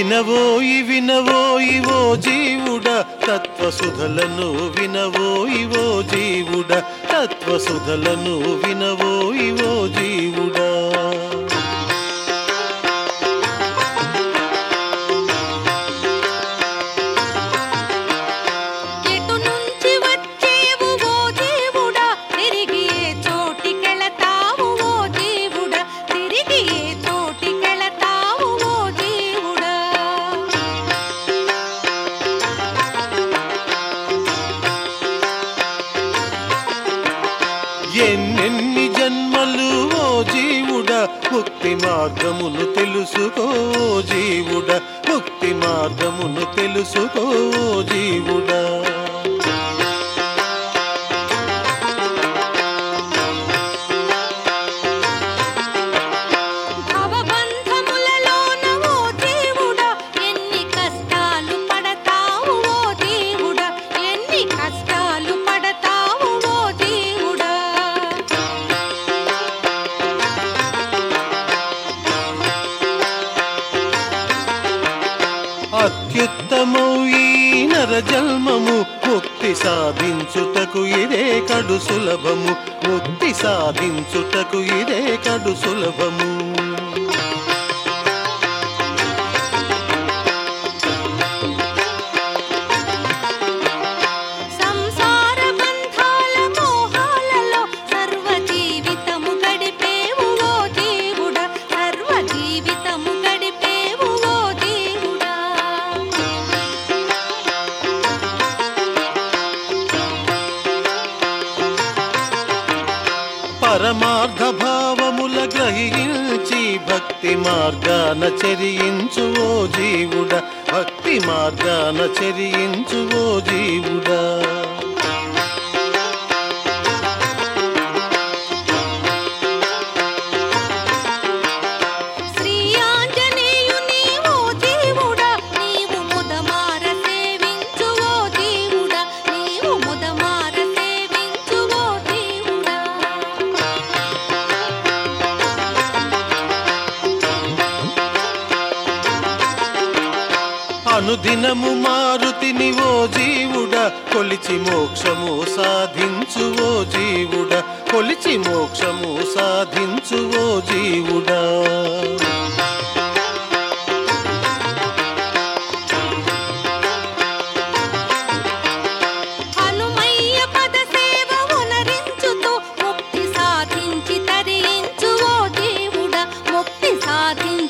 వినవోయి వినవోయి ఓ జీవుడ తత్వసుధలను వినవోయి ఓ జీవుడ తత్వసుధలను వినవోయి ఓ జీవుడా ఎటు నుంచి వచ్చేవు ఓ జీవుడా తిరిగి ఏ చోటికెళతావు ఓ జీవుడా తిరిగి ఏ చోటికెళతావు ఓ జీవుడా ఎన్నెన్ని జన్మలు ఓ జీవుడ ముక్తి మార్గమును తెలుసుకో ఓ జీవుడ ముక్తి మార్గమును తెలుసుకో ఓ జీవుడా భవబంధములలోన ఓ జీవుడా ఎన్ని కష్టాలు పడతావు ఓ జీవుడా ఎన్ని కష్టాలు పడతావు ఓ జీవుడా అత్యుత్తమౌ ఈ నర జన్మము ముక్తి సాధించుటకు ఇదే కడు సులభము ముక్తి సాధించుటకు ఇదే కడు సులభము సంసార బంధాల మోహాలలో సర్వ జీవితము గడిపేవు ఓ జీవుడా సర్వ జీవితము గడిపేవు ఓ జీవుడా పరమార్థ భావముల గ్రహించి భక్తి మార్గాన చరించు ఓ జీవుడ భక్తి మార్గాన చరించు ఓ జీవుడా శ్రీ ఆంజనేయుని ఓ జీవుడా నీవు ముదమార సేవించు ఓ జీవుడా నీవు ముదమార సేవించు ఓ జీవుడా అనుదినము మారుతిని ఓ జీవుడ కొలిచి మోక్షము సాధించు ఓ జీవుడ కొలిచి మోక్షము సాధించు ఓ జీవుడా హనుమయ్య పద సేవ ఉనరించుతూ ముక్తి సాధించి తరించు ఓ జీవుడా ముక్తి సాధించి